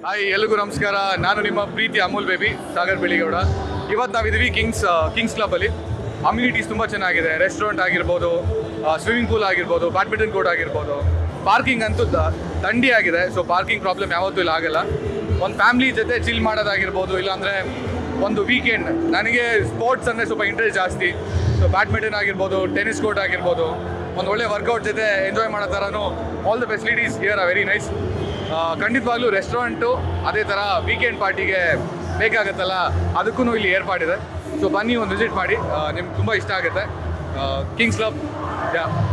hi ಎಲ್ರಿಗೂ ನಮಸ್ಕಾರ ನಾನು ನಿಮ್ಮ ಪ್ರೀತಿ ಅಮೂಲ್ ಬೇಬಿ ಸಾಗರ್ ಬೆಳಿಗೌಡ ಇವತ್ತು ನಾವಿದ್ದೀವಿ ಕಿಂಗ್ಸ್ ಕಿಂಗ್ಸ್ ಕ್ಲಬ್ಬಲ್ಲಿ ಅಮ್ಯುನಿಟೀಸ್ ತುಂಬ ಚೆನ್ನಾಗಿದೆ ರೆಸ್ಟೋರೆಂಟ್ ಆಗಿರ್ಬೋದು ಸ್ವಿಮ್ಮಿಂಗ್ ಪೂಲ್ ಆಗಿರ್ಬೋದು ಬ್ಯಾಡ್ಮಿಂಟನ್ ಕೋರ್ಟ್ ಆಗಿರ್ಬೋದು ಪಾರ್ಕಿಂಗ್ ಅಂತೂ ದ- ದಂಡಿ ಆಗಿದೆ ಸೊ ಪಾರ್ಕಿಂಗ್ ಪ್ರಾಬ್ಲಮ್ ಯಾವತ್ತೂ ಇಲ್ಲ ಆಗಲ್ಲ ಒಂದು ಫ್ಯಾಮ್ಲಿ ಜೊತೆ ಚಿಲ್ ಮಾಡೋದಾಗಿರ್ಬೋದು ಇಲ್ಲಾಂದರೆ ಒಂದು ವೀಕೆಂಡ್ ನನಗೆ ಸ್ಪೋರ್ಟ್ಸ್ ಅಂದರೆ ಸ್ವಲ್ಪ ಇಂಟ್ರೆಸ್ಟ್ ಜಾಸ್ತಿ ಸೊ ಬ್ಯಾಡ್ಮಿಂಟನ್ ಆಗಿರ್ಬೋದು ಟೆನ್ನಿಸ್ ಕೋರ್ಟ್ ಆಗಿರ್ಬೋದು ಒಂದು ಒಳ್ಳೆ ವರ್ಕೌಟ್ ಜೊತೆ ಎಂಜಾಯ್ ಮಾಡೋ ಥರನೂ all the facilities here are very nice ಖಂಡಿತವಾಗ್ಲೂ ರೆಸ್ಟೋರೆಂಟು ಅದೇ ಥರ ವೀಕೆಂಡ್ ಪಾರ್ಟಿಗೆ ಬೇಕಾಗತ್ತಲ್ಲ ಅದಕ್ಕೂ ಇಲ್ಲಿ ಏರ್ಪಾಡಿದೆ ಸೊ ಬನ್ನಿ ಒಂದು ವಿಸಿಟ್ ಮಾಡಿ ನಿಮ್ಗೆ ತುಂಬ ಇಷ್ಟ ಆಗುತ್ತೆ ಕಿಂಗ್ಸ್ ಕ್ಲಬ್ ಯಾ